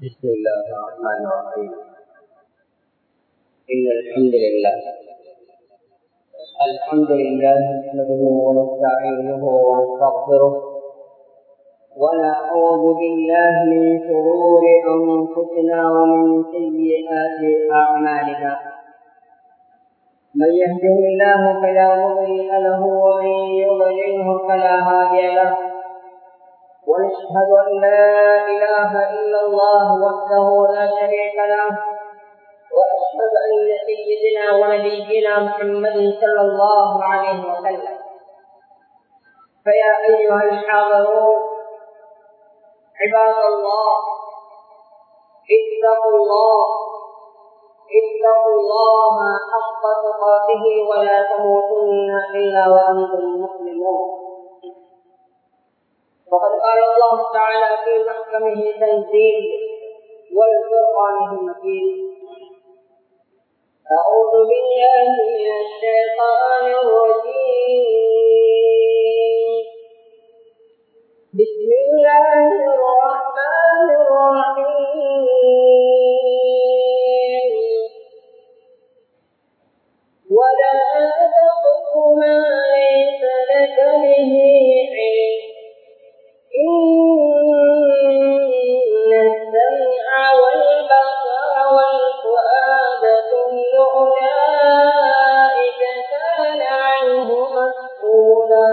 بسم الله الرحمن الرحيم إن الحمد لله الحمد لله نحمده ونستعينه ونستغفره ونعوذ بالله من شرور أنفسنا ومن سيئات أعمالنا من يهده الله فلا مضل له ومن يضلله فلا هادي له ونشهد أن لا إله إلا الله وحده لا شريك له وأشهد أن سيدنا ونبينا محمد صلى الله عليه وسلم فيا أيها الحاضرون عباد الله اتقوا الله اتقوا الله حق تقاته ولا تموتن إلا وأنتم مسلمون وقد قال الله تعالى في محكمه تنزيل والفرقانه المجيد أعوذ بالله من الشيطان الرجيم بسم الله الرحمن الرحيم ولا تقف ما ليس لك به علم إن السمع والبصر والفؤاد كل أولئك كان عنه مسؤولا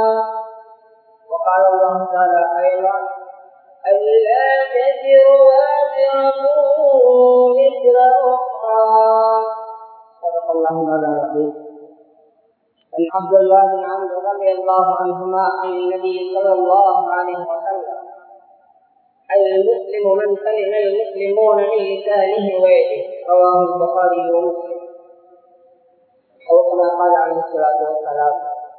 وقال الله تعالى أيضا ألا تزر وازرة وزر أخرى صدق الله العظيم عن عبد الله بن عمرو رضي الله عنهما عن النبي صلى الله عليه وسلم المسلم من سلم المسلمون من لسانه ويده رواه البخاري ومسلم او كما قال عليه الصلاه والسلام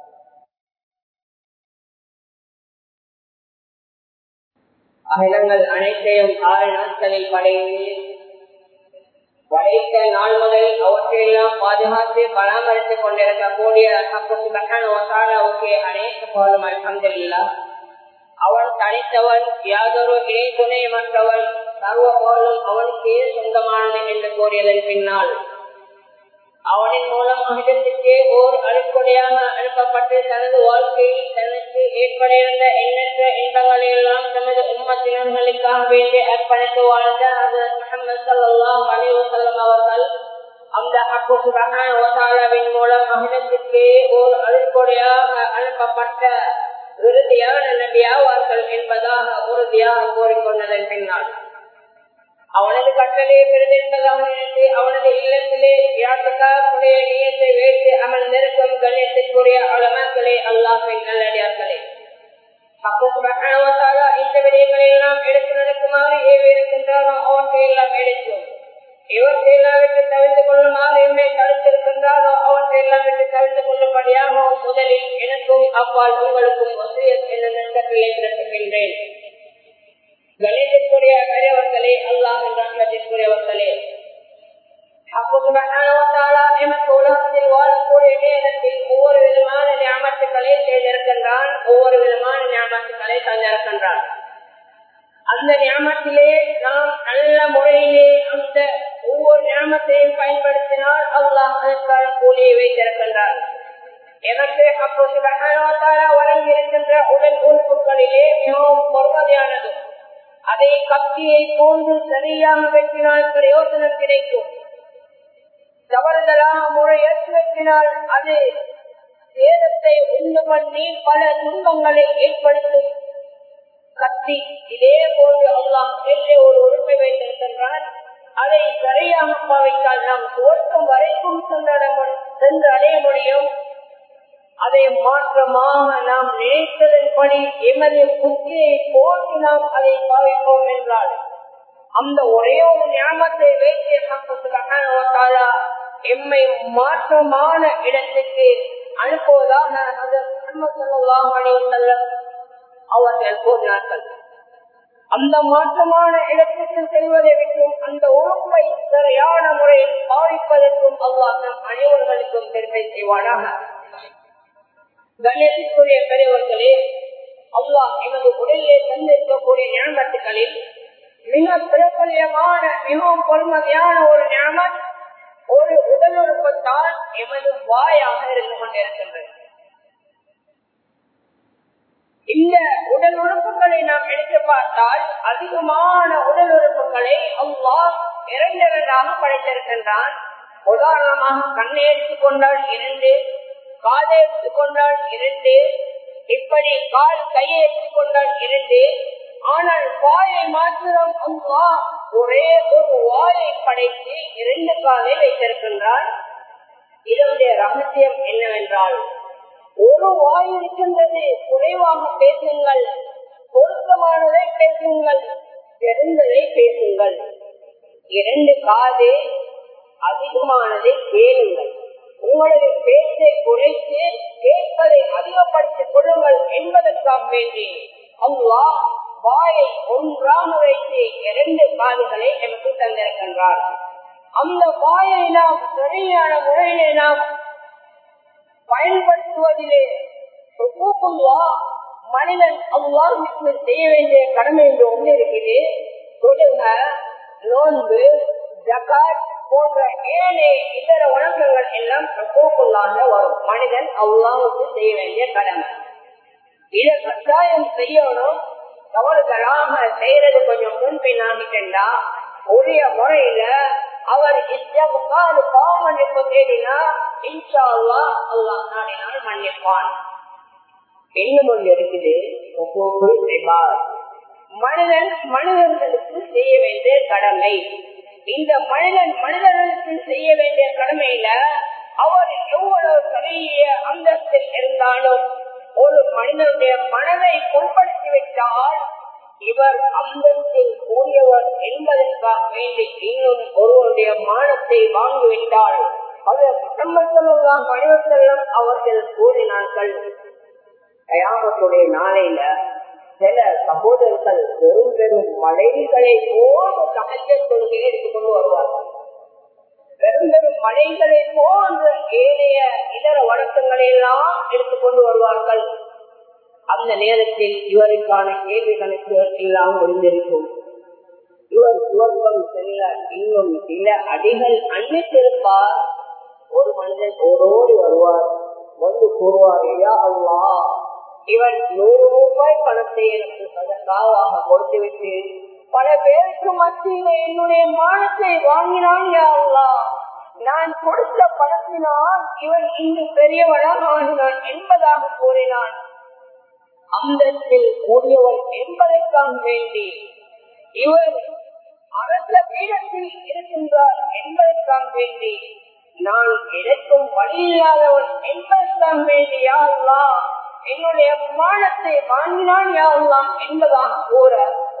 அகிலங்கள் அனைத்தையும் ஆறு நாட்களில் படைத்து படைத்த நாள் முதல் அவற்றையெல்லாம் பாதுகாத்து பராமரித்துக் கொண்டிருக்கக்கூடிய ஒசாலாவுக்கு அனைத்து போலும் அலமதுல்லா அவன் தனித்தவன் யாதொரு இணை துணையமற்றவன் சர்வ போலும் அவனுக்கே சொந்தமானது என்று கூறியதன் பின்னால் அவனின் மூலம் அகிலத்திற்கே ஓர் அடிப்படையாக அனுப்பப்பட்டு தனது வாழ்க்கையில் தனக்கு ஏற்படிருந்த எண்ணற்ற இன்பங்களை எல்லாம் தமது உம்மத்தினர்களுக்காக வேண்டி அர்ப்பணித்து வாழ்ந்த முகமது சல்லாஹ் அலிவசல்லம் அவர்கள் அந்த ஹக்குசுரவின் மூலம் அகிலத்திற்கே ஓர் அடிப்படையாக அனுப்பப்பட்ட இறுதியான நபியாவார்கள் என்பதாக உறுதியாக கூறிக்கொண்டதன் பின்னால் அவனது கட்டளையை பெருதென்பதாக நினைத்து அவனது இல்லத்திலே யாத்திராவுடைய நியத்தை வைத்து அமர்ந்திருக்கும் கண்ணியத்திற்குரிய அலமாக்களே அல்லாஹின் நல்லடியார்களே இந்த விடயங்களை எல்லாம் எடுத்து நடக்குமாறு ஏவிருக்கின்றாரோ அவற்றை எல்லாம் எடுக்கும் இவற்றை எல்லாம் விட்டு தவிர்த்து கொள்ளுமாறு என்னை தடுத்திருக்கின்றாரோ அவற்றை எல்லாம் விட்டு தவிர்த்து கொள்ளும்படியாக முதலில் எனக்கும் அப்பால் உங்களுக்கும் வசியத் என்ற நெருக்கத்திலே பிறப்பிக்கின்றேன் கணிதத்துக்குரிய பெரியவர்களே அல்லாஹ் ரஹ்மத்திற்குரியவர்களே எமக்கு உலகத்தில் வாழக்கூடிய நேரத்தில் ஒவ்வொரு விதமான ஞாபகத்துக்களை செய்திருக்கின்றான் ஒவ்வொரு விதமான ஞாபகத்துக்களை தந்திருக்கின்றான் அந்த ஞாபகத்திலே நாம் நல்ல முறையிலே அந்த ஒவ்வொரு ஞாபகத்தையும் பயன்படுத்தினால் அல்லாஹ் அதற்கான கூலியை வைத்திருக்கின்றான் எனக்கு அப்போது வழங்கி இருக்கின்ற உடல் உறுப்புகளிலே மிகவும் பொறுமதியானது அதை கத்தியை போன்று சரியாக வெட்டினால் பிரயோஜனம் கிடைக்கும் தவறுதலாக முறையற்று வெட்டினால் அது சேதத்தை உண்டு பண்ணி பல துன்பங்களை ஏற்படுத்தும் கத்தி இதே போன்று அல்லாம் எல்லை ஒரு உறுப்பை வைத்திருக்கின்றான் அதை சரியாக பாவித்தால் நாம் துவக்கம் வரைக்கும் சென்று அடைய முடியும் அதை மாற்றமாக நாம் நினைத்ததன்படி எமது புத்தியை போட்டு நாம் அதை பாவிப்போம் என்றால் அந்த ஒரே ஒரு ஞாபகத்தை வைத்து எம்மை மாற்றமான இடத்துக்கு அனுப்புவதாக அவர்கள் கூறினார்கள் அந்த மாற்றமான இடத்திற்கு செல்வதை விட்டும் அந்த உறுப்பை சரியான முறையில் பாவிப்பதற்கும் அல்லாஹ் அனைவர்களுக்கும் பெருமை செய்வானாக கண்ணியத்திற்குரிய பெரியவர்களே அல்லாஹ் எமது உடலிலே தந்திருக்கக்கூடிய ஞானத்துக்களில் மிக பிரபல்யமான மிகவும் பொறுமதியான ஒரு ஞாபகம் ஒரு உடல் உறுப்பத்தான் எமது வாயாக இருந்து கொண்டிருக்கின்றது இந்த உடல் உறுப்புகளை நாம் எடுத்து பார்த்தால் அதிகமான உடல் உறுப்புகளை அல்லாஹ் இரண்டிரண்டாக படைத்திருக்கின்றான் உதாரணமாக கண்ணை எடுத்துக்கொண்டால் இரண்டு காலை எடுத்துக்கொண்டால் இரண்டு இப்படி கால் கையை எடுத்துக்கொண்டால் இரண்டு ஆனால் வாயை மாத்திரம் அம்மா ஒரே ஒரு வாயை படைத்து இரண்டு காலை வைத்திருக்கின்றான் இதனுடைய ரகசியம் என்னவென்றால் ஒரு வாய் இருக்கின்றது குறைவாக பேசுங்கள் பொருத்தமானதை பேசுங்கள் தெரிந்ததை பேசுங்கள் இரண்டு காது அதிகமானதை கேளுங்கள் உங்களது பேச்சை குறைத்து கேட்பதை அதிகப்படுத்திக் கொள்ளுங்கள் என்பதற்காக வேண்டி அவ்வா வாயை ஒன்றாக வைத்து இரண்டு காதுகளை எனக்கு தந்திருக்கின்றார் அந்த வாயை நாம் சரியான முறையிலே நாம் பயன்படுத்துவதிலே மனிதன் அல்லாஹுக்கு செய்ய வேண்டிய கடமை என்று ஒன்று இருக்குது தொழுக நோன்பு ஜகாத் போன்ற ஏழை இதர வழக்கங்கள் எல்லாம் கூக்குள்ளாக வரும் மனிதன் அல்லாவுக்கு செய்ய வேண்டிய கடமை இதை கட்டாயம் செய்யணும் தவறுதலாக செய்யறது கொஞ்சம் முன்பின் ஆகிட்டா உரிய முறையில அவர் இஸ்லாமுக்கான பாவ மன்னிப்பு தேடினா இன்ஷா அல்லா அல்லாஹ் நாடினால் மன்னிப்பான் இன்னும் ஒன்று இருக்குது மனிதன் மனிதர்களுக்கு செய்ய வேண்டிய கடமை இந்த மனிதன் மனிதர்களுக்கு செய்ய வேண்டிய கடமையில அவர் எவ்வளவு பெரிய அந்தஸ்தில் இருந்தாலும் ஒரு மனிதனுடைய மனதை புண்படுத்தி விட்டால் இவர் அந்தஸ்தில் கூடியவர் என்பதற்காக வேண்டி இன்னும் ஒருவருடைய மானத்தை வாங்கிவிட்டால் அது முகம்மதுலாம் மனிதர்களும் அவர்கள் கூறினார்கள் கயாமத்துடைய நாளையில சில சகோதரர்கள் பெரும் பெரும் மலைகளை போன்ற சகஜ கொள்கையை எடுத்துக்கொண்டு வருவார்கள் பெரும் பெரும் மலைகளை போன்ற ஏனைய இதர வழக்கங்களை எல்லாம் எடுத்துக்கொண்டு வருவார்கள் அந்த நேரத்தில் இவருக்கான கேள்விகளுக்கு எல்லாம் முடிந்திருக்கும் இவர் சுவர்க்கம் செல்ல இன்னும் சில அடிகள் அன்னித்திருப்பார் ஒரு மனிதன் ஓடோடி வருவார் வந்து கூறுவார் ஐயா அல்லா இவன் நூறு ரூபாய் பணத்தை எனக்கு சதக்காவாக கொடுத்துவிட்டு பல பேருக்கு மத்தியில என்னுடைய மானத்தை வாங்கினான் யா அல்லா நான் கொடுத்த பணத்தினால் இவன் இங்கு பெரியவனாக ஆகினான் என்பதாக கூறினான் அந்தத்தில் கூடியவர் என்பதற்காக வேண்டி இவர் அரச பீடத்தில் இருக்கின்றார் என்பதற்காக வேண்டி நான் கிடைக்கும் வழி இல்லாதவன் என்பதற்காக வேண்டி யாருலாம் என்னுடைய விமானத்தை வாங்கினான் யாருலாம் என்பதாக கூற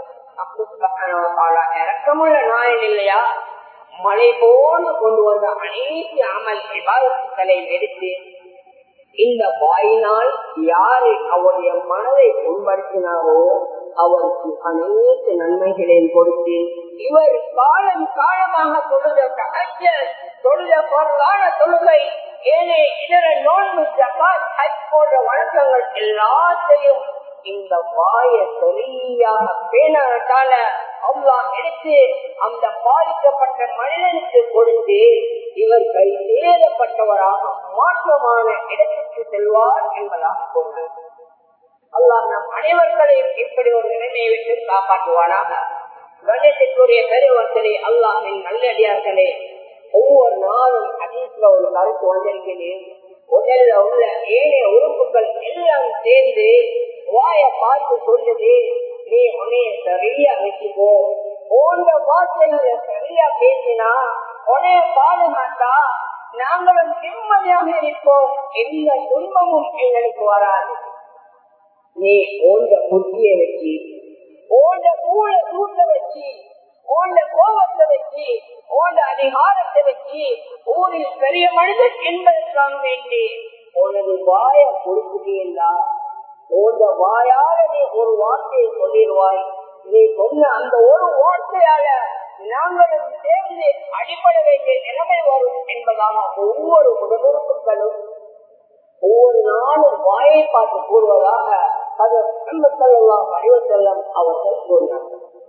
இறக்கமுள்ள நாயன் இல்லையா மலை போன்று கொண்டு வந்த அனைத்து அமல் விவாதத்துக்களை எடுத்து இந்த வாயினால் யாரு அவருடைய மனதை புண்படுத்தினாரோ அவருக்கு அனைத்து நன்மைகளையும் கொடுத்து இவர் காலம் காலமாக தொழுத கட்ச தொழுத பொருளான தொழுகை ஏழை இதர நோன்பு ஜகாத் ஹஜ் போன்ற வழக்கங்கள் எல்லாத்தையும் இந்த வாய சரியாக பேணாட்டால அவ்வா எடுத்து அந்த பாதிக்கப்பட்ட மனிதனுக்கு கொடுத்து இவர் கை சேதப்பட்டவராக மாற்றமான இடத்திற்கு செல்வார் என்பதாக கூறினார் அல்லாஹ் நம் அனைவர்களையும் இப்படி ஒரு நிலைமையை விட்டு காப்பாற்றுவானாக கணேசத்துக்குரிய பெருவர்களே அல்லாஹின் நல்லடியார்களே ஒவ்வொரு நாளும் அதீஸ்ல ஒரு கருத்து வந்திருக்கிறேன் உடல்ல உள்ள ஏழை உறுப்புகள் எல்லாம் சேர்ந்து வாய பார்த்து சொல்லுது நீ உன்னைய சரியா வச்சுக்கோ உங்க வார்த்தைகளை சரியா பேசினா உன்னைய பாதுகாத்தா நாங்களும் நிம்மதியாக இருப்போம் எந்த துன்பமும் எங்களுக்கு வராது நீ ஓண்ட புத்திய வச்சு ஓண்ட மூல சூட்ட வச்சு ஓண்ட கோபத்தை வச்சு ஓண்ட அதிகாரத்தை வச்சு ஊரில் பெரிய மனிதன் என்பதற்காக வேண்டி உனது வாய கொடுக்குதீங்களா உங்க வாயால நீ ஒரு வார்த்தையை சொல்லிடுவாய் நீ சொன்ன அந்த ஒரு வார்த்தையால நாங்களும் சேர்ந்து அடிபட வேண்டிய நிலைமை வரும் என்பதாக ஒவ்வொரு உடலுறுப்புகளும் ஒவ்வொரு நாளும் வாயை பார்த்து கூறுவதாக அறிவத்தெல்லாம் அவர்கள் கூறினார்கள்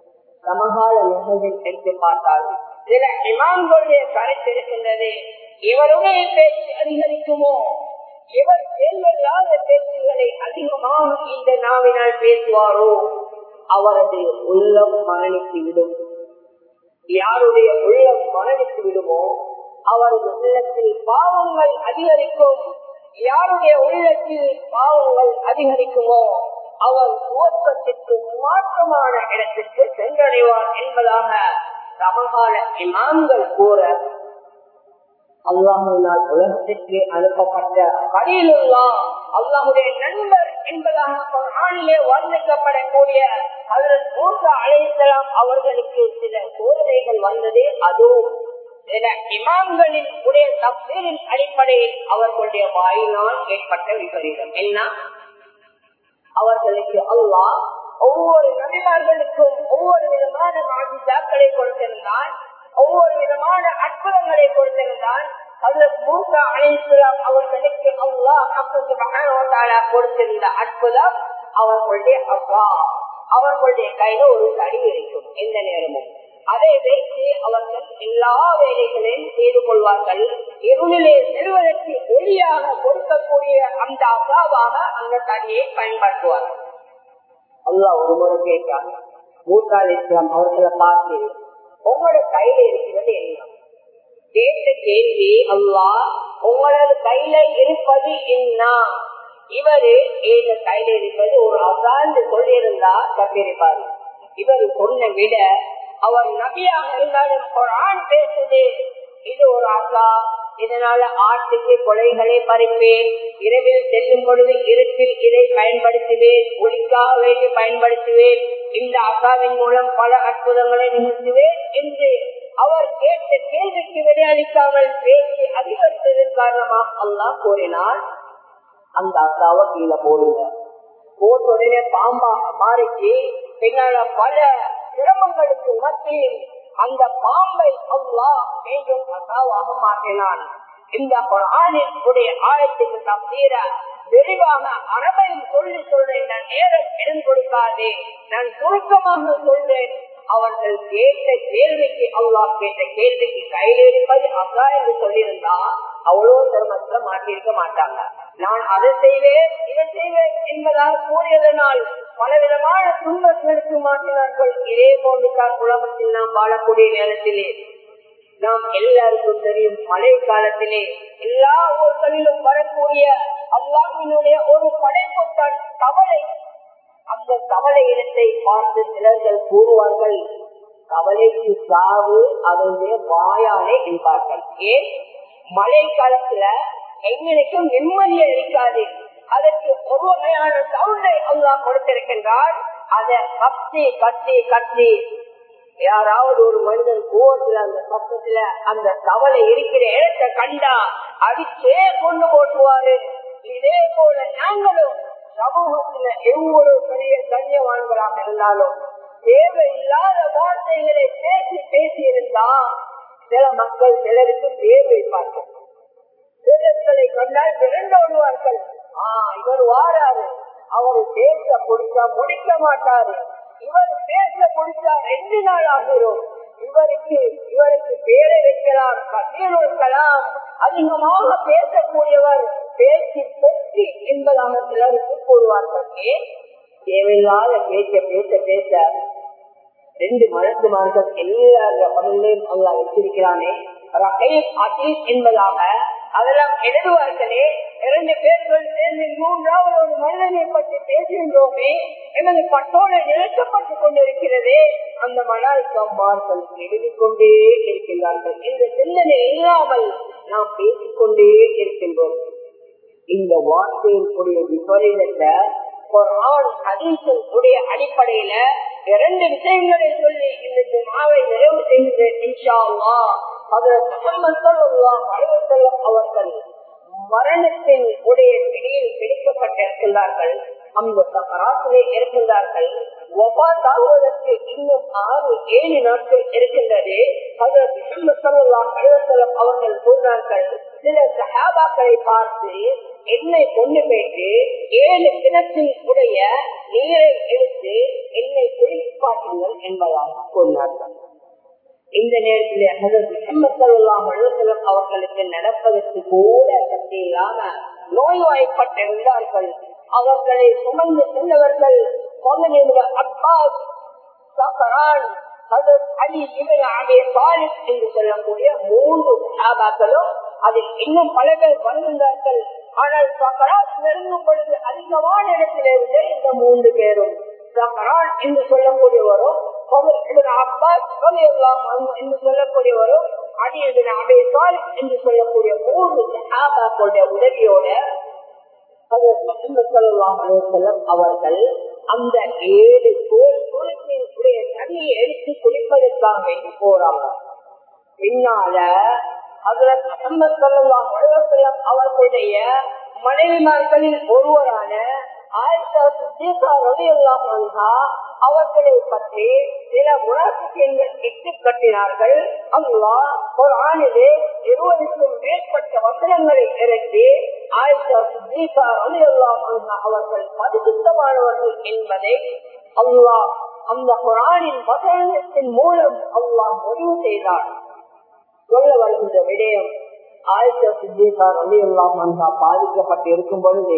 சமகால நிகழ்வில் எடுத்து பார்த்தால் சில இமாம்களுடைய கருத்து இருக்கின்றது இவருடைய பேச்சு அதிகரிக்குமோ இவர் தேர்வில்லாத பேச்சுகளை அதிகமாக இந்த நாவினால் பேசுவாரோ அவரது உள்ளம் மரணித்து விடும் யாருடைய உள்ளம் மரணித்து விடுமோ அவரது உள்ளத்தில் பாவங்கள் அதிகரிக்கும் யாருடைய உள்ளத்தில் பாவங்கள் அதிகரிக்குமோ அவர் துவக்கத்திற்கு மாற்றமான இடத்திற்கு சென்றடைவார் என்பதாக சமகால இமாம்கள் கூற அல்லாஹினால் உலகத்திற்கு அனுப்பப்பட்ட கடிலுல்லா அல்லாஹுடைய நண்பர் என்பதாக ஆணிலே வர்ணிக்கப்படக்கூடிய அதற்கு மூசா அழைத்தலாம் அவர்களுக்கு சில சோதனைகள் வந்தது அதுவும் சில இமாம்களின் உடைய தப்பீரின் அடிப்படையில் அவர்களுடைய வாயினால் ஏற்பட்ட விபரீதம் என்ன அவர்களுக்கு அல்லாஹ் ஒவ்வொரு நபிமார்களுக்கும் ஒவ்வொரு விதமான மாஜிதாக்களை கொடுத்திருந்தான் ஒவ்வொரு விதமான அற்புதங்களை கொடுத்திருந்தான் மூசா அலிஸ்லாம் அவர்களுக்கு அல்லாஹ் கொடுத்திருந்த அற்புதம் அவர்களுடைய அப்பா அவர்களுடைய கையில ஒரு தடி இருக்கும் எந்த நேரமும் அதை வைத்து அவர்கள் எல்லா வேலைகளையும் செய்து கொள்வார்கள் இருளிலே செல்வதற்கு ஒளியாக கொடுக்கக்கூடிய அந்த அசாவாக அந்த தடியை பயன்படுத்துவார்கள் அல்லா ஒரு முறை கேட்டாங்க மூசா இஸ்லாம் அவர்களை பார்த்து உங்களோட கையில இருக்கிறது என்ன கேட்ட கேள்வி அல்லா உங்களது கையில இருப்பது என்ன இவரு எங்க கையில இருப்பது ஒரு அசாந்து சொல்லியிருந்தா தப்பிருப்பாரு இவர் சொன்ன விட அவர் நபியாக இருந்தாலும் குரான் பேசுது இது ஒரு ஆசா இதனால ஆட்டுக்கு கொலைகளை பறிப்பேன் இரவில் செல்லும் பொழுது இருட்டில் இதை பயன்படுத்துவேன் ஒளிக்காக வேண்டி பயன்படுத்துவேன் இந்த அசாவின் மூலம் பல அற்புதங்களை நிகழ்த்துவேன் என்று அவர் கேட்ட கேள்விக்கு விடையளிக்காமல் பேசி அதிகரித்ததன் காரணமாக அல்லாஹ் கூறினார் அந்த அசாவை கீழே போடுங்க போட்ட உடனே பாம்பாக மாறிச்சு பின்னால பல சிரமங்களுக்கு மத்தியில் அந்த பாம்பை அல்லாஹ் மீண்டும் அசாவாக மாற்றினான் இந்த குரானின் உடைய ஆயத்துக்கு தப்பீர விரிவாக அரபையில் சொல்லி சொல்றேன் நான் நேரம் இடம் கொடுக்காதே நான் சுருக்கமாக சொல்றேன் அவர்கள் கேட்ட கேள்விக்கு அல்லாஹ் கேட்ட கேள்விக்கு கையில் இருப்பது அக்கா என்று சொல்லியிருந்தா அவ்வளவு சிரமத்துல மாட்டியிருக்க மாட்டாங்க நான் அதை செய்வேன் இதை செய்வேன் என்பதாக கூறியதனால் பலவிதமான துன்பங்களுக்கு மாற்றினார்கள் இதே போன்றுதான் உலகத்தில் நாம் வாழக்கூடிய நேரத்திலே நாம் எல்லாருக்கும் தெரியும் மழை காலத்திலே எல்லா ஊர்களிலும் வரக்கூடிய அல்லாஹினுடைய ஒரு படைப்புத்தான் தவளை அந்த தவளை இடத்தை பார்த்து சிலர்கள் கூறுவார்கள் கவலைக்கு சாவு அதனுடைய வாயாலே என்பார்கள் ஏன் மழை காலத்துல எங்களுக்கும் நிம்மதியா இருக்காது அதற்கு ஒரு வகையான சவுண்டை அல்லா கொடுத்திருக்கின்றார் அத கத்தி கத்தி கத்தி யாராவது ஒரு மனிதன் கோவத்துல அந்த சத்தத்துல அந்த கவலை இருக்கிற இடத்தை கண்டா அடிச்சே கொண்டு போட்டுவாரு இதே போல நாங்களும் சமூகத்துல எவ்வளவு பெரிய கண்ணியவான்களாக இருந்தாலும் தேவையில்லாத வார்த்தைகளை பேசி பேசி இருந்தா சில மக்கள் சிலருக்கு பேர் வைப்பார்கள் சிலர்களை கண்டால் விரண்டு வருவார்கள் ஆஹ் இவர் வாராரு அவரு பேச பிடிச்சா முடிக்க மாட்டாரு இவர் பேச பிடிச்சா ரெண்டு நாள் ஆகிறோம் இவருக்கு இவருக்கு பேரை வைக்கலாம் கட்டில் வைக்கலாம் அதிகமாக பேசக்கூடியவர் பேசி பொட்டி என்பதாக சிலருக்கு கூறுவார்கள் தேவையில்லாத பேச்ச பேச பேச ரெண்டு மருத்துவர்கள் எல்லா பணிலையும் அல்லா வச்சிருக்கிறானே என்பதாக அதெல்லாம் எழுதுவார்களே இரண்டு பேர்கள் சேர்ந்து மூன்றாவது ஒரு மனிதனை பற்றி பேசுகின்றோமே எனது பட்டோலை நிறுத்தப்பட்டுக் கொண்டிருக்கிறது அந்த மலாய்க்கம்மார்கள் எழுதிக் கொண்டே இருக்கின்றார்கள் இந்த சிந்தனை இல்லாமல் நாம் பேசிக்கொண்டே இருக்கின்றோம் இந்த வார்த்தையின் கூடிய விபரீதத்தை உடைய அடிப்படையில இரண்டு விஷயங்களை சொல்லி இந்த ஜுமாவை நிறைவு செய்கின்றேன் இன்ஷா அவர்கள் மரணத்தின் உடைய பிடியில் பிடிக்கப்பட்டிருக்கின்றார்கள் அந்த சகராசிலே இருக்கின்றார்கள் ஒவ்வாத்தாகுவதற்கு இன்னும் ஆறு ஏழு நாட்கள் இருக்கின்றது அவர்கள் கூறினார்கள் சில சகாபாக்களை பார்த்து என்னை கொண்டு போயிட்டு ஏழு தினத்தின் உடைய நீரை எடுத்து என்னை குளிப்பாட்டுங்கள் என்பதாக கூறினார்கள் இந்த நேரத்தில் அவர்களுக்கு நடப்பதற்கு கூட சக்தி இல்லாம நோய்வாய்ப்பட்டிருந்தார்கள் அவர்களை சுமந்து சென்றவர்கள் அப்பாஸ் சஃபரான் அலி இவன் ஆகிய சாலிப் என்று சொல்லக்கூடிய மூன்று சாபாக்களும் அதில் இன்னும் பல பேர் வருகின்றார்கள் ஆனால் சக்கராத் நெருங்கும் பொழுது அதிகமான இடத்திலிருந்து இந்த மூன்று பேரும் சக்கரான் என்று சொல்லக்கூடியவரும் அப்பாஸ் என்று சொல்லக்கூடியவரும் அடி அபே சாலிப் என்று சொல்லக்கூடிய மூன்று சாபாக்களுடைய உதவியோட அவர்கள் அந்த ஏழு தோல் துளத்தினுடைய தண்ணியை எடுத்து குளிப்பதற்காக வேண்டி போறாங்க பின்னால அவர்களுடைய மனைவிமார்களில் ஒருவரான ஆயிஷா சித்திகா ரவி அவர்களை பற்றி சில முனாசிக்கங்கள் இட்டு கட்டினார்கள் அல்லா ஒரு ஆணிலே இருபதுக்கும் மேற்பட்ட வசனங்களை இறக்கி ஆயிஷா சித்திகா ரவி அவர்கள் பரிசுத்தமானவர்கள் என்பதை அல்லாஹ் அந்த குரானின் வசனத்தின் மூலம் அல்லாஹ் முடிவு செய்தார் சொல்ல வருகின்ற விடயம் ஆயிஷா சித்திகா ரவி பாதிக்கப்பட்டு இருக்கும் பொழுது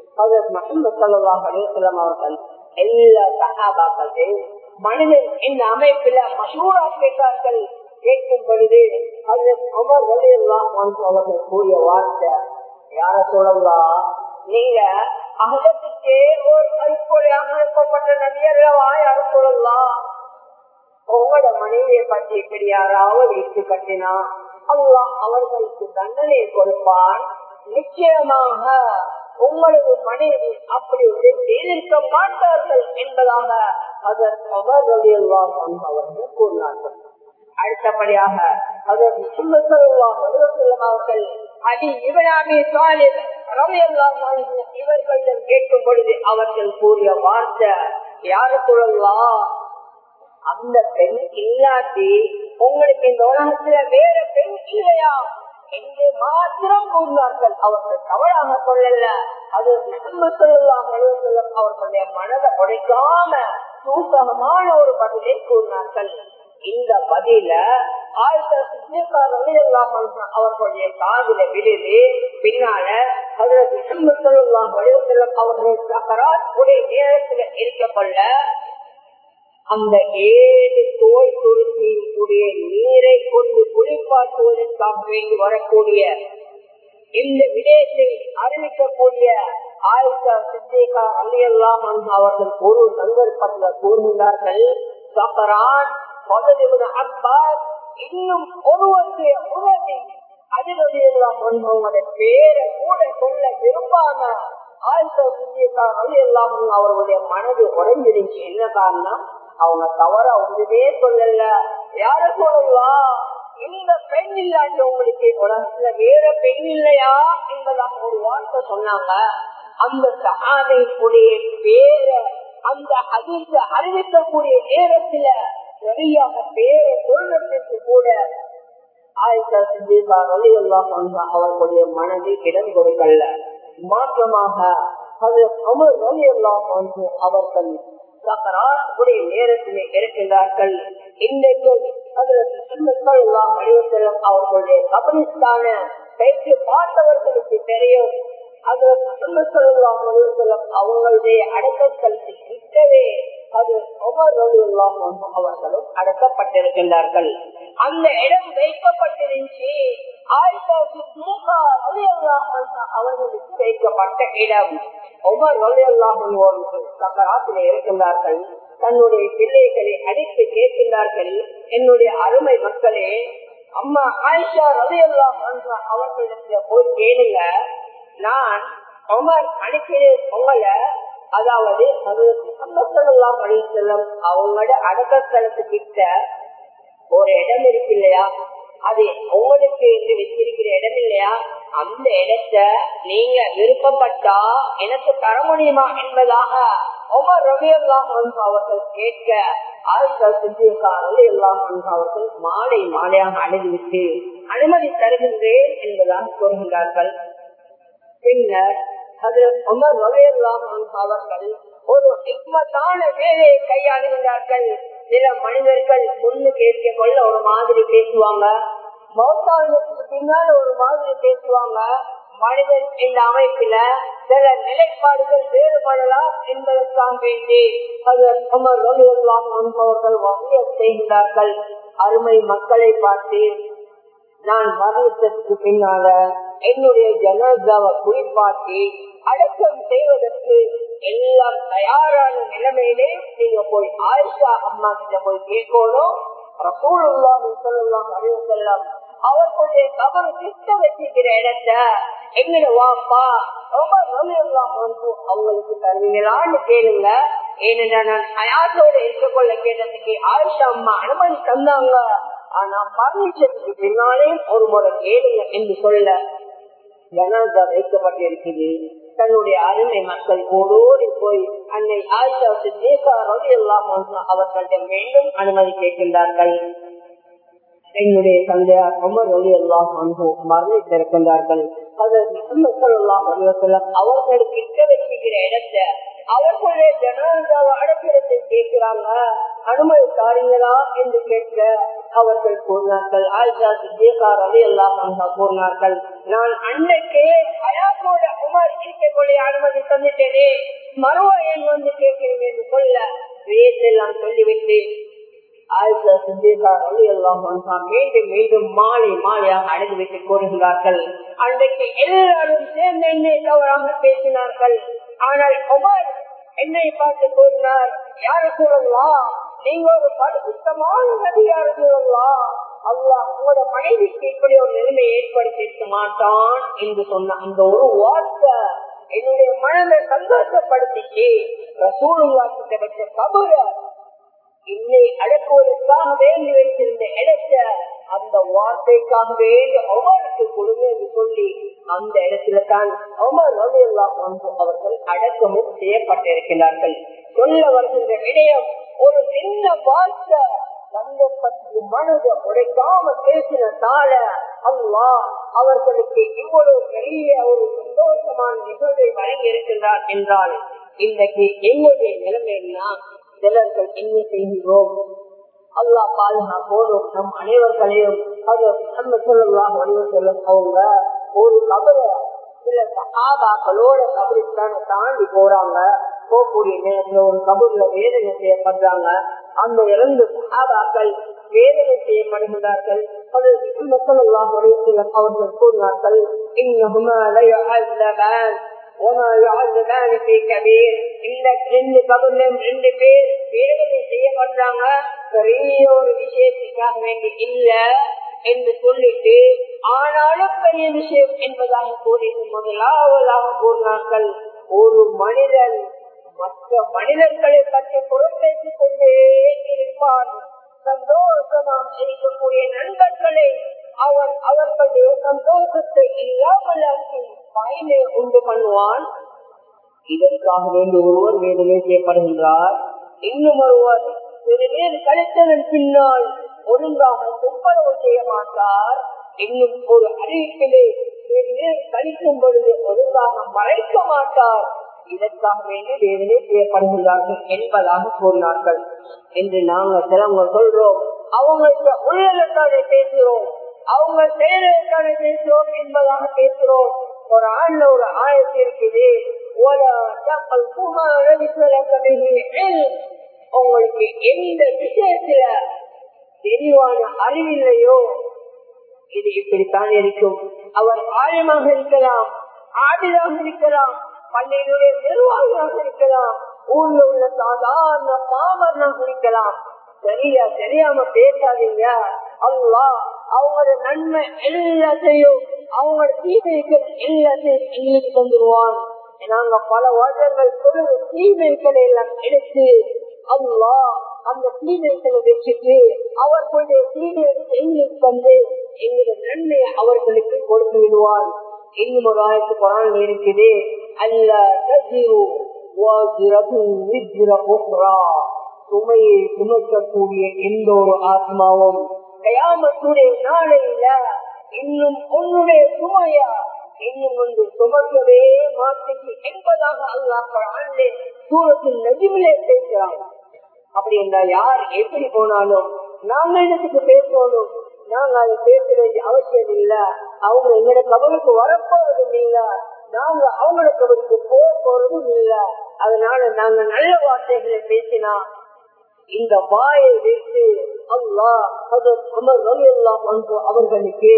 அவர்கள் எல்லா சகாபாக்களையும் மனிதன் இந்த அமைப்பில மசூரா கேட்டார்கள் கேட்கும் பொழுது அமர் வழியெல்லாம் அவர்கள் கூறிய வார்த்தை யார சொல்லலாம் நீங்க அகலத்துக்கே ஒரு கருப்பொழியாக அனுப்பப்பட்ட நபியர்களா யார சொல்லலாம் உங்களோட மனைவியை பற்றி இப்படி யாராவது இட்டு கட்டினா அல்லாஹ் அவர்களுக்கு தண்டனை கொடுப்பான் நிச்சயமாக உங்களது மனைவி அப்படி ஒரு செய்திருக்க மாட்டார்கள் என்பதாக அதற்கு அவர்கள் கூறினார்கள் அடுத்தபடியாக அவர்கள் அடி இவனாமே சாலிப் இவர்களிடம் கேட்கும் பொழுது அவர்கள் கூறிய வார்த்தை யாரு சொல்லலாம் அந்த பெண் இல்லாட்டி உங்களுக்கு இந்த உலகத்துல வேற பெண் இல்லையா என்று மாத்திரம் கூறினார்கள் அவர்கள் தவறாக சொல்லல அது அவர்களுடைய மனதை உடைக்காம சூசகமான ஒரு பதிலை கூறினார்கள் இந்த பதில அவர்களுடைய காதில விழுது பின்னால அவர்கள் சக்கராத்துடைய நேரத்தில் இருக்கப்பள்ள அந்த ஏழு தோல் துருத்தியினுடைய நீரை கொண்டு குளிப்பாட்டுவதற்காக வேண்டி வரக்கூடிய இந்த விடயத்தை அறிவிக்கக்கூடிய ஆயிஷா சித்தேகா அலையெல்லாம் அவர்கள் ஒரு சந்தர்ப்பத்தில் கூறுகிறார்கள் சஃபரான் அப்பாஸ் இன்னும் ஒருவருடைய உதவி அதிலெல்லாம் அவங்களுடைய பேரை கூட சொல்ல விரும்பாம ஆயிஷா சித்தேகா அலையெல்லாம் அவர்களுடைய மனது உடைஞ்சிருச்சு என்ன காரணம் அவங்க தவற ஒன்றுமே சொல்லல யார சொல்லலாம் இந்த பெண் இல்லாட்டி உங்களுக்கு உலகத்துல வேற பெண் இல்லையா என்பதாக ஒரு வார்த்தை சொன்னாங்க அந்த சகாதைக்குடைய பேர அந்த அதிர்ந்த அறிவிக்கக்கூடிய நேரத்துல சரியாக பேரை சொல்றதுக்கு கூட ஆயிஷா சித்திகா ரலி எல்லாம் அவர்களுடைய மனதில் இடம் கொடுக்கல மாற்றமாக அது அமர் ரலி எல்லாம் அவர்கள் சக்கராத்துடைய நேரத்திலே இருக்கின்றார்கள் இன்றைக்கும் அவர்களுடைய கபனிஸ்தான பேச்சு பார்த்தவர்களுக்கு தெரியும் அவங்களுடைய அடக்கத்தலுக்கு கிட்டவே அது அவர்களும் அடக்கப்பட்டிருக்கின்றார்கள் அந்த இடம் வைக்கப்பட்டிருந்துச்சு அவர்களுக்கு வைக்கப்பட்ட இடம் ஒவ்வொரு வழியல்லாமல் சக்கராத்திலே இருக்கின்றார்கள் தன்னுடைய பிள்ளைகளை அடித்து கேட்கின்றார்கள் என்னுடைய அருமை மக்களே அம்மா ஆயிஷா ரதையெல்லாம் அவர்களிடத்துல போய் கேளுங்க நான் உமர் அனுப்பினேன் உங்களை அதாவது முகமதுல்லாம் அலிசல்லம் அவங்களோட அடக்கஸ்தலத்துக்கிட்ட ஒரு இடம் இருக்கு இல்லையா அது உங்களுக்கு என்று வச்சிருக்கிற இடம் இல்லையா அந்த இடத்த நீங்க விருப்பப்பட்டா எனக்கு தர முடியுமா என்பதாக உமர் ரவி அல்லாஹ் அவர்கள் கேட்க ஆயிஷா சித்திகா ரவி அல்லாஹ் அவர்கள் மாலை மாலையாக அணுகிவிட்டு அனுமதி தருகின்றேன் என்பதாக கூறுகின்றார்கள் பின்னர் அது உமர் ரவி அல்லாஹ் அவர்கள் ஒரு ஹிக்மத்தான வேலையை கையாளுகின்றார்கள் சில மனிதர்கள் முன்னு கேட்க கொள்ள ஒரு மாதிரி பேசுவாங்க மௌத்தாவினத்துக்கு பின்னால் ஒரு மாதிரி பேசுவாங்க மனிதன் இந்த அமைப்பில சில நிலைப்பாடுகள் வேறுபடலாம் என்பதற்காக வேண்டி அவர்கள் வகைய செய்கிறார்கள் அருமை மக்களை பார்த்து நான் மரணத்திற்கு பின்னால என்னுடைய ஜனாதாவை குளிப்பாட்டி அடக்கம் செய்வதற்கு எல்லாம் தயாரான நிலைமையிலே நீங்க போய் ஆயிஷா அம்மா கிட்ட போய் கேட்கணும் ரசூலுல்லாஹி ஸல்லல்லாஹு அலைஹி வஸல்லம் அவர்களுடைய கபரு திட்ட வச்சிருக்கிற இடத்த எங்கட வாப்பா ரொம்ப நோயெல்லாம் அவங்களுக்கு தருவீங்களான்னு கேளுங்க ஏனென்றா நான் ஹயாத்தோட இருக்கக்கொள்ள கேட்டதுக்கு ஆயிஷா அம்மா அனுமதி தந்தாங்க ஆனா மரணிச்சதுக்கு பின்னாலே ஒரு முறை கேளுங்க என்று சொல்ல ஜனாதா வைக்கப்பட்டிருக்குது தன்னுடைய அருமை மக்கள் ஓடோடி போய் அன்னை ஆயிஷா சித்தேகா ரவி எல்லாம் அவர்களிடம் மீண்டும் அனுமதி கேட்கின்றார்கள் என்னுடைய தந்தையார் உமர் ஒளி எல்லாம் மரணித்திருக்கின்றார்கள் அவர்கள் கிட்ட வச்சுக்கிற இடத்தை அவர்களுடைய ஜனாதாவை அடக்கிடத்தை கேட்கிறாங்க அனுமதி தாரீங்களா என்று கேட்க அவர்கள் கூறினார்கள் ஆயிஷா சித்திகார் அலி எல்லாம் கூறினார்கள் நான் அன்னைக்கே அயாத்தோட உமர் இருக்கக்கூடிய அனுமதி தந்துட்டேனே மறுவா ஏன் வந்து கேட்கிறீங்க என்று சொல்ல வேதெல்லாம் சொல்லிவிட்டு ஆயிஷா சித்திகார் அலி எல்லாம் மீண்டும் மீண்டும் மாலை மாலையாக அடைந்துவிட்டு கூறுகிறார்கள் அன்றைக்கு எல்லாரும் சேர்ந்து என்னை தவறாக பேசினார்கள் ஆனால் உமர் என்னை பார்த்து கூறினார் யாரு கூறலாம் நீங்க ஒரு பரிசுத்தமான நபி யாரு கூறலாம் அல்லாஹ் உங்களோட மனைவிக்கு இப்படி ஒரு நிலைமையை ஏற்படுத்தியிருக்க மாட்டான் என்று சொன்ன அந்த ஒரு வார்த்தை என்னுடைய மனதை சந்தோஷப்படுத்திச்சு ரசூலுல்லா கிட்ட வச்ச கபுர இன்னை அடக்குவதற்காக வேண்டி வைத்திருந்த இடத்த அந்த வார்த்தைக்காக வேண்டி அவருக்கு கொடுங்க என்று சொல்லி அந்த இடத்துல தான் அமர் அவர்கள் அடக்கமும் செய்யப்பட்டிருக்கிறார்கள் சொல்ல வருகின்ற விடயம் ஒரு சின்ன வார்த்தை சந்தர்ப்பத்துக்கு மனதை உடைக்காம பேசினதால அல்லா அவர்களுக்கு இவ்வளவு பெரிய ஒரு சந்தோஷமான நிகழ்வை வழங்கி இருக்கின்றார் என்றால் இன்றைக்கு எங்களுடைய நிலைமைன்னா சிலர்கள் என்ன செய்கிறோம் அல்லா பாதுகாப்போடும் நம் அனைவர்களையும் அவங்க ஒரு கபரை சில சகாபாக்களோட கபரிஸ்தான தாண்டி போறாங்க போகக்கூடிய நேரத்துல ஒரு கபூர்ல வேதனை செய்யப்படுறாங்க அந்த இறந்து சகாபாக்கள் வேதனை செய்யப்படுகிறார்கள் அவர்கள் கூறினார்கள் இந்த ரெண்டு கபர்லும் ரெண்டு பேர் வேதனை செய்யப்படுறாங்க பெரிய ஒரு விஷயத்துக்காக வேண்டி இல்ல என்று சொல்லிட்டு ஆனாலும் பெரிய விஷயம் என்பதாக கூறிட்டு முதலாவதாக கூறினார்கள் ஒரு மனிதன் மற்ற மனிதர்களை பற்றி புறப்பேசிக் கொண்டே இருப்பான் சந்தோஷமாக இருக்கக்கூடிய நண்பர்களை அவன் அவர்களுடைய சந்தோஷத்தை இல்லாமலாக்கி பயனை உண்டு பண்ணுவான் இதற்காக வேண்டி ஒருவர் வேதனை செய்யப்படுகின்றார் இன்னும் ஒருவர் சிறு நேர் கழித்ததன் பின்னால் ஒழுங்காக துப்புரவு செய்ய மாட்டார் இன்னும் ஒரு அறிவிப்பிலே சிறு நேர் கழிக்கும் பொழுது ஒழுங்காக மறைக்க மாட்டார் இதற்காக வேண்டி வேதனை செய்யப்படுகிறார்கள் என்பதாக கூறினார்கள் என்று நாங்கள் சிலவங்க சொல்றோம் அவங்களுக்கு உள்ளத்தானே பேசுகிறோம் அவங்க செயலுக்கான பேசுறோம் என்பதாக பேசுறோம் ஒரு ஆண்ல ஒரு ஆயத்து இருக்குது உங்களுக்கு எந்த விஷயத்துல தெளிவான அறிவில்லையோ இது இப்படித்தான் இருக்கும் அவர் ஆழமாக இருக்கலாம் ஆடிதாக இருக்கலாம் பள்ளியினுடைய நிர்வாகியாக இருக்கலாம் ஊர்ல உள்ள சாதாரண பாமரனாக இருக்கலாம் சரியா தெரியாம பேசாதீங்க அல்லா அவங்களோட நன்மை எல்லாத்தையும் அவங்களோட தீமைகள் எல்லாத்தையும் எங்களுக்கு தந்துருவான் நாங்க பல வருடங்கள் சொல்லுற தீமைகளை எல்லாம் எடுத்து அல்லா அந்த தீமைகளை வச்சுட்டு அவர்களுடைய தீமையை எங்களுக்கு தந்து எங்களோட நன்மையை அவர்களுக்கு கொடுத்து விடுவான் இன்னும் ஒரு ஆயத்து குரான் இருக்குது அல்ல தஜிரு சுமையை சுமக்கக்கூடிய எந்த ஒரு ஆத்மாவும் கயாமத்துடைய நாளையில இன்னும் உன்னுடைய சுமையா இன்னும் ஒன்று சுமக்கவே மாட்டுக்கு என்பதாக அல்லாஹ் சூரத்தில் நஜிமிலே பேசுறாங்க அப்படி என்றால் யார் எப்படி போனாலும் நாங்க இடத்துக்கு பேசணும் நாங்க அதை பேச வேண்டிய அவசியம் இல்ல அவங்க எங்களோட கவலுக்கு வரப்போவதும் இல்ல நாங்க அவங்களோட கவலுக்கு போக போறதும் இல்ல அதனால நாங்க நல்ல வார்த்தைகளை பேசினா இந்த வாயை வைத்து அல்லாஹ் அவர்களுக்கு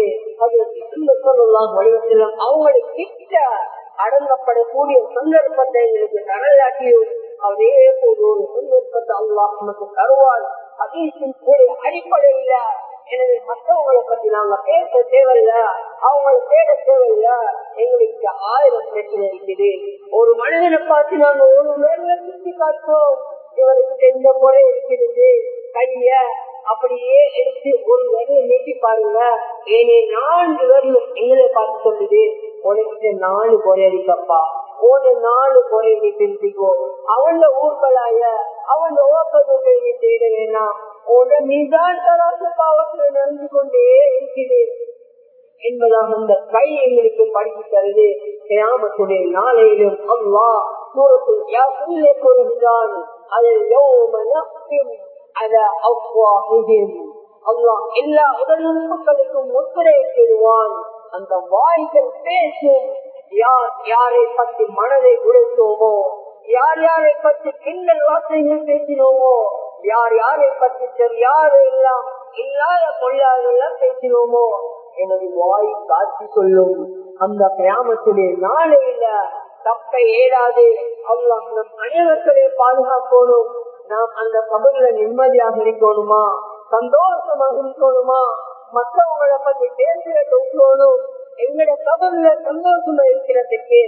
வடிவத்திலும் அவங்களுக்கு கிட்ட அடங்கப்படக்கூடிய சந்தர்ப்பத்தை எங்களுக்கு கடலாட்டியும் அதே போது ஒரு சந்தர்ப்பத்தை அல்லாஹ் நமக்கு தருவார் அதீசின் அடிப்படையில எனவே மற்றவங்களை பத்தி நாங்க பேச தேவையில்ல அவங்களை தேட தேவையில்ல எங்களுக்கு ஆயிரம் பிரச்சனை இருக்குது ஒரு மனிதனை பார்த்து நாங்க ஒரு வேலை சுத்தி காட்டுறோம் இவருக்கு எந்த முறை இருக்கிறது கைய அப்படியே எடுத்து ஒரு விரல நீட்டி பாருங்க ஏனே நான்கு விரலும் எங்களை பார்த்து சொல்லுது உனக்கிட்ட நாலு குறை அடிக்கப்பா ஒரு நாலு குறை நீ திருத்திக்கோ அவன் ஊர்களாய அவன் ஓப்பதை நீ தேட வேணாம் உன மீதான் தராசு பாவத்தில் நடந்து கொண்டே இருக்கிறேன் என்பதாக அந்த கை எங்களுக்கு படித்து தருது கிராமத்துடைய நாளையிலும் அல்லா சூரத்தில் யாசிலே கூறுகிறான் அதில் யோம நப்திம் அத அவ்வாஹிஹிம் அல்லாஹ் எல்லா உடல் உறுப்புகளுக்கும் முத்திரையிடுவான் அந்த வாய்கள் பேசும் யார் யாரை பற்றி மனதை உடைத்தோமோ யார் யாரை பற்றி கிண்டல் வார்த்தைகள் பேசினோமோ யார் யாரை பற்றி தெரியாத எல்லாம் இல்லாத பொல்லாதெல்லாம் பேசினோமோ எனது வாய் காட்சி சொல்லும் அந்த கிராமத்துடைய நாளையில தப்ப ஏறாது அல்லாஹ் நம் அனைவர்களை பாதுகாக்கணும் நாம் அந்த கபல்ல நிம்மதியாக இருக்கணுமா சந்தோஷமாக இருக்கணுமா மற்றவங்களை பத்தி பேசுற தொற்றோனும் எங்கட கபல்ல சந்தோஷமா இருக்கிறதுக்கு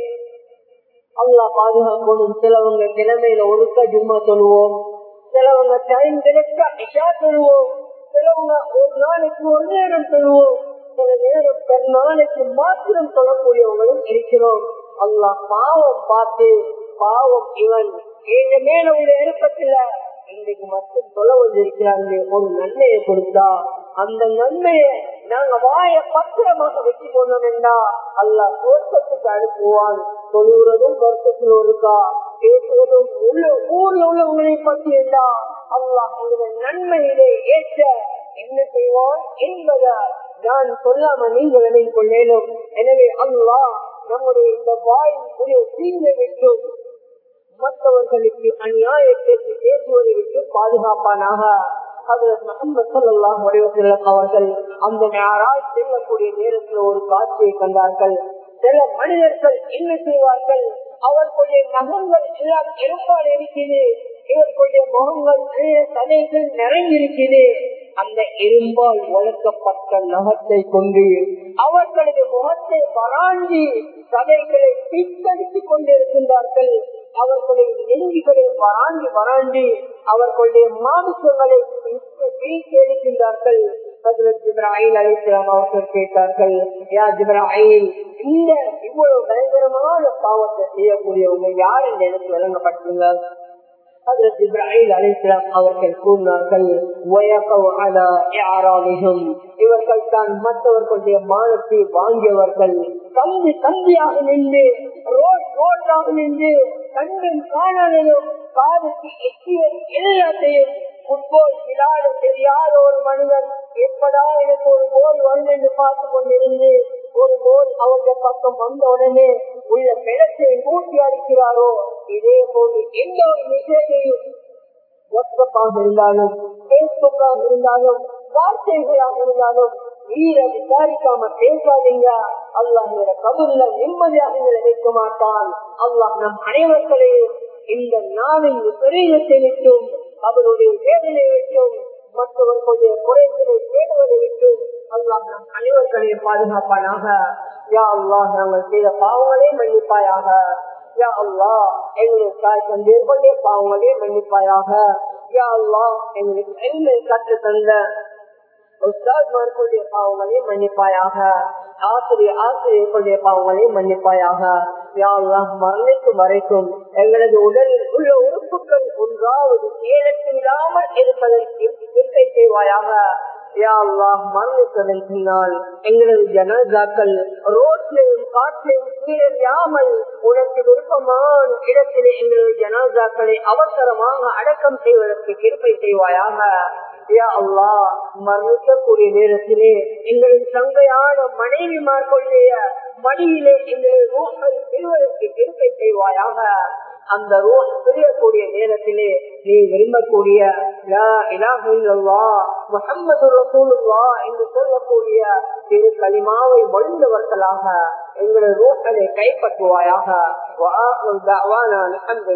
அல்லா பாதுகாக்கணும் சிலவங்க கிழமையில ஒருக்க ஜும்மா சொல்லுவோம் சிலவங்க டைம் கிடைச்சா இஷா சொல்லுவோம் சிலவங்க ஒரு நாளைக்கு ஒரு நேரம் சொல்லுவோம் சில நேரம் பெரு நாளைக்கு மாத்திரம் சொல்லக்கூடியவங்களும் இருக்கிறோம் அல்லாஹ் பாவம் பார்த்து பாவம் இவன் எங்க மேல உள்ள இறக்கத்துல இன்றைக்கு மட்டும் சொல்ல வந்திருக்கிறாங்க ஒரு நன்மையை கொடுத்தா அந்த நன்மையை நாங்க வாய பத்திரமாக வச்சு கொண்டோம்னா அல்லா தோட்டத்துக்கு அனுப்புவான் தொழுகிறதும் வருஷத்தில் இருக்கா பேசுவதும் உள்ள ஊர்ல உள்ளவங்களை பத்தி இருந்தா அல்லாஹ் எங்களை நன்மையிலே ஏற்ற என்ன செய்வான் என்பதை நான் சொல்லாம நீங்கள் நினைவு கொள்ளேனும் எனவே அல்லாஹ் நம்முடைய இந்த வாயின் தீங்கை விட்டும் மற்றவர்களுக்கு அநியாயத்தை பேசுவதை விட்டு பாதுகாப்பானாக அவர்கள் அந்த யாரால் செல்லக்கூடிய நேரத்தில் ஒரு காட்சியை கண்டார்கள் சில மனிதர்கள் என்ன செய்வார்கள் அவர்களுடைய நகங்கள் எல்லாம் எறும்பால் இருக்கிறது இவர்களுடைய முகங்கள் தலைகள் நிறைந்திருக்கிறது அந்த எறும்பால் வளர்க்கப்பட்ட நகத்தை கொண்டு அவர்களது முகத்தை வராண்டி கதைகளை பித்தடித்துக் கொண்டிருக்கின்றார்கள் அவர்களை நெருங்கிகளை வராண்டி வராண்டி அவர்களுடைய மாமிசங்களை பிரித்து எடுக்கின்றார்கள் அவர்கள் கேட்டார்கள் யா ஜிப்ராஹிம் இந்த இவ்வளவு பயங்கரமான பாவத்தை செய்யக்கூடியவங்க யார் இந்த இடத்துல விளங்கப்பட்டுங்க அவர்கள் கூறினார்கள் இவர்கள் தான் மற்றவர்களுடைய மானத்தை வாங்கியவர்கள் கம்பி கம்பியாக நின்று ரோட் ரோட்டாக நின்று கண்ணும் காணலும் காதுக்கு எட்டிய எல்லாத்தையும் ஃபுட்பால் விளையாட தெரியாத ஒரு மனிதன் எப்படா எனக்கு ஒரு கோல் வரும் என்று பார்த்து கொண்டிருந்து ஒரு கோல் அவருடைய பக்கம் வந்த உடனே உள்ள பிணத்தை கூட்டி அடிக்கிறாரோ இதே போன்று எந்த ஒரு மெசேஜையும் வாட்ஸ்அப்பாக இருந்தாலும் பேஸ்புக்காக இருந்தாலும் வார்த்தைகளாக இருந்தாலும் நீர விசாரிக்காம பேசாதீங்க அல்லாஹோட கபூர்ல நிம்மதியாக வைக்க மாட்டான் அல்லாஹ் நம் அனைவர்களையும் இந்த நாளின் விபரீதத்தை விட்டும் அவருடைய வேதனை விட்டும் மற்றவர்களுடைய குறைகளை தேடுவதை விட்டும் அல்லாஹ் நம் அனைவர்களையும் பாதுகாப்பானாக யா அல்லாஹ் நாங்கள் செய்த பாவங்களே மன்னிப்பாயாக யா அல்லா எங்களுக்கு தாய் தந்தேர்களுடைய பாவங்களே மன்னிப்பாயாக யா அல்லா எங்களுக்கு எல்மை கற்று தந்த உஸ்தாத்மார்களுடைய பாவங்களையும் மன்னிப்பாயாக ஆசிரியர் ஆசிரியர்களுடைய பாவங்களையும் மன்னிப்பாயாக யாழ்லாம் மரணிக்கும் வரைக்கும் எங்களது உடலில் உள்ள உறுப்புகள் ஒன்றாவது சேதத்தில்லாமல் இருப்பதற்கு திருப்பை செய்வாயாக யாழ்லாம் மரணித்ததன் பின்னால் எங்களது ஜனதாக்கள் ரோட்லையும் காற்றிலையும் சீரழியாமல் உனக்கு விருப்பமான இடத்திலே எங்களது ஜனாதாக்களை அவசரமாக அடக்கம் செய்வதற்கு திருப்பை செய்வாயாக யா அல்லா மரணிக்கக்கூடிய நேரத்திலே எங்களின் சங்கையான மனைவிமார்களுடைய மடியிலே எங்களது ரூஹல் பிரிவதற்கு திருப்பை செய்வாயாக அந்த ரூஹ் பிரியக்கூடிய நேரத்திலே நீ விரும்பக்கூடிய முகமது ரசூலுல்லா என்று சொல்லக்கூடிய திரு களிமாவை மொழிந்தவர்களாக எங்களது ரூஹலை கைப்பற்றுவாயாக